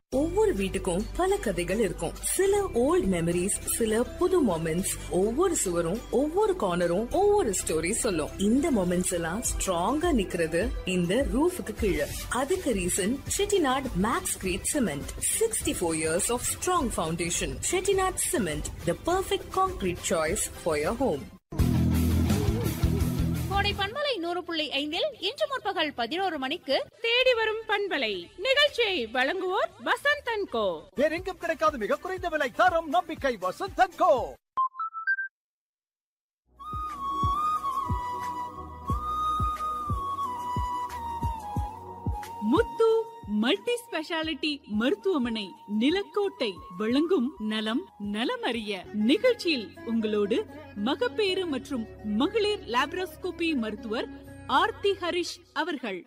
ஒவ்வொரு வீட்டுக்கும் பல கதைகள் இருக்கும் சில ஓல்ட் மெமரிஸ் சில புது மொமெண்ட்ஸ் ஒவ்வொரு சுவரும் ஒவ்வொரு கார்னரும் ஒவ்வொரு ஸ்டோரி சொல்லும் இந்த மொமெண்ட்ஸ் எல்லாம் ஸ்ட்ராங்கா நிக்கிறது இந்த ரூஃபுக்கு கீழே அதுக்கு reason Chettinad makes great cement sixty four years of strong foundation Chettinad cement the perfect concrete choice for your home Kodai பண்பலை நூறு புள்ளி ஐந்தில் இன்று முற்பகல் பதினோரு மணிக்கு தேடி வரும் பண்பலை நிகழ்ச்சியை வழங்குவோர் வசந்த் அண்ட் கோ வேறெங்கும் கிடைக்காத மிக குறைந்த விலை தரம் நம்பிக்கை வசந்தன் கோ முத்து மல்டி ஸ்பெஷாலிட்டி மருத்துவமனை நிலக்கோட்டை வழங்கும் நலம் நலமறிய நிகழ்ச்சியில் உங்களோடு மகப்பேறு மற்றும் மகளிர் லாப்ரோஸ்கோபி மருத்துவர் ஆர்த்தி ஹரிஷ் அவர்கள்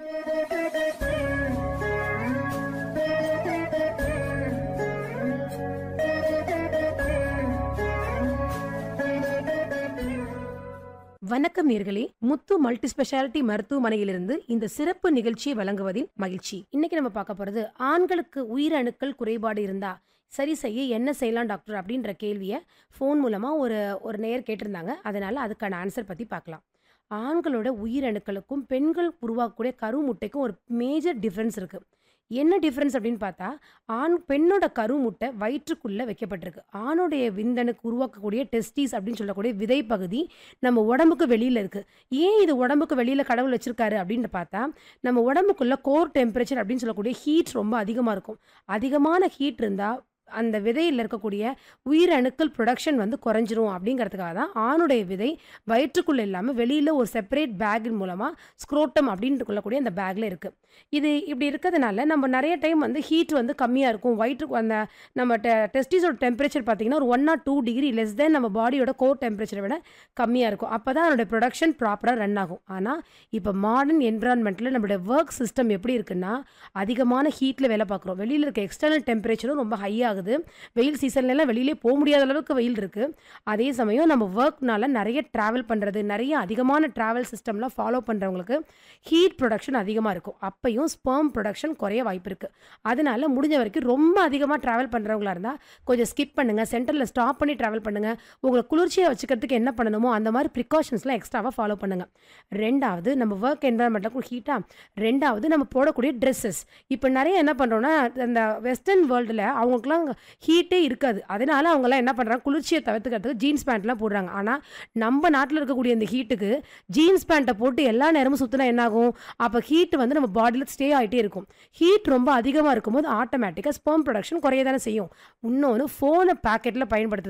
வணக்கம் நேர்களே முத்து மல்டி ஸ்பெஷாலிட்டி மருத்துவமனையிலிருந்து இந்த சிறப்பு நிகழ்ச்சியை வழங்குவதின் மகிழ்ச்சி இன்னைக்கு நம்ம பார்க்க போறது ஆண்களுக்கு உயிரணுக்கள் குறைபாடு இருந்தா சரி செய்ய என்ன செய்யலாம் டாக்டர் அப்படின்ற கேள்வியை ஃபோன் மூலமா ஒரு ஒரு நேயர் கேட்டிருந்தாங்க அதனால அதுக்கான ஆன்சர் பத்தி பார்க்கலாம் ஆண்களோட உயிரணுக்களுக்கும் பெண்கள் உருவாக்கக்கூடிய கருமுட்டைக்கும் ஒரு மேஜர் டிஃப்ரென்ஸ் இருக்கு என்ன டிஃப்ரென்ஸ் அப்படின்னு பார்த்தா ஆண் பெண்ணோட கருமுட்டை வயிற்றுக்குள்ளே வைக்கப்பட்டிருக்கு ஆணுடைய விந்தணுக்கு உருவாக்கக்கூடிய டெஸ்டிஸ் அப்படின்னு சொல்லக்கூடிய விதை பகுதி நம்ம உடம்புக்கு வெளியில் இருக்குது ஏன் இது உடம்புக்கு வெளியில் கடவுள் வச்சிருக்காரு அப்படின்னு பார்த்தா நம்ம உடம்புக்குள்ள கோர் டெம்பரேச்சர் அப்படின்னு சொல்லக்கூடிய ஹீட் ரொம்ப அதிகமாக இருக்கும் அதிகமான ஹீட் இருந்தால் அந்த விதையில் இருக்கக்கூடிய உயிரணுக்கள் ப்ரொடக்ஷன் வந்து குறைஞ்சிரும் அப்படிங்கிறதுக்காக தான் ஆணுடைய விதை வயிற்றுக்குள்ளே இல்லாமல் வெளியில் ஒரு செப்பரேட் பேக்கின் மூலமாக ஸ்க்ரோட்டம் அப்படின்னு கொள்ளக்கூடிய அந்த பேக்கில் இருக்குது இது இப்படி இருக்கிறதுனால நம்ம நிறைய டைம் வந்து ஹீட் வந்து கம்மியாக இருக்கும் வயிற்றுக்கு அந்த நம்ம டெ டெஸ்டிஸோட டெம்பரேச்சர் பார்த்தீங்கன்னா ஒரு one or two degree less than நம்ம பாடியோட கோர் டெம்பரேச்சரை விட கம்மியாக இருக்கும் அப்போ தான் அதோட ப்ரொடக்ஷன் ப்ராப்பராக ரன் ஆகும் ஆனால் இப்போ மாடர்ன் என்விரான்மெண்ட்டில் நம்மளோட ஒர்க் சிஸ்டம் எப்படி இருக்குன்னா அதிகமான ஹீட்டில் வேலை பார்க்குறோம் வெளியில் இருக்க எக்ஸ்டர்னல் டெம்பரேச்சரும் ரொம்ப ஹை ஆகுது வெயில் சீசன்லலாம் வெளியிலே போக முடியாத அளவுக்கு வெயில் இருக்குது அதே சமயம் நம்ம ஒர்க்னால நிறைய ட்ராவல் பண்ணுறது நிறைய அதிகமான ட்ராவல் சிஸ்டம்லாம் ஃபாலோ பண்ணுறவங்களுக்கு ஹீட் ப்ரொடக்ஷன் அதிகமாக இருக்கும் அப்பையும் ஸ்பெர்ம் ப்ரொடக்ஷன் குறைய வாய்ப்பு இருக்குது அதனால முடிஞ்ச வரைக்கும் ரொம்ப அதிகமாக ட்ராவல் பண்ணுறவங்களா இருந்தால் கொஞ்சம் ஸ்கிப் பண்ணுங்கள் சென்டரில் ஸ்டாப் பண்ணி ட்ராவல் பண்ணுங்கள் உங்களை குளிர்ச்சியாக வச்சுக்கிறதுக்கு என்ன பண்ணணுமோ அந்த மாதிரி ப்ரிகாஷன்ஸ்லாம் எக்ஸ்ட்ராவாக ஃபாலோ பண்ணுங்கள் ரெண்டாவது நம்ம ஒர்க் என்வரன்மெண்ட்டில் ஹீட்டாக ரெண்டாவது நம்ம போடக்கூடிய ட்ரெஸ்ஸஸ் இப்போ நிறைய என்ன பண்ணுறோன்னா அந்த வெஸ்டர்ன் வேர்ல்டில் அவங்களுக்குலாம் ஹீட்டே இருக்காது அதனால அவங்கெல்லாம் என்ன பண்ணுறாங்க குளிர்ச்சியை தவிர்த்துக்கிறதுக்கு ஜீன்ஸ் பேண்ட்லாம் போடுறாங்க ஆனால் நம்ம நாட்டில் இருக்கக்கூடிய இந்த ஹீட்டுக்கு ஜீன்ஸ் பேண்ட்டை போட்டு எல்லா நேரமும் சுற்றினா என்னாகும் அப்போ ஹீட் வந்து நம்ம பாடியில் ஸ்டே ஆகிட்டே இருக்கும் ஹீட் ரொம்ப அதிகமாக இருக்கும்போது ஆட்டோமேட்டிக்காக ஸ்பெர்ம் ப்ரொடக்ஷன் குறைய தானே செய்யும் இன்னொன்று ஃபோனை பேக்கெட்டில் பயன்படுத்துறது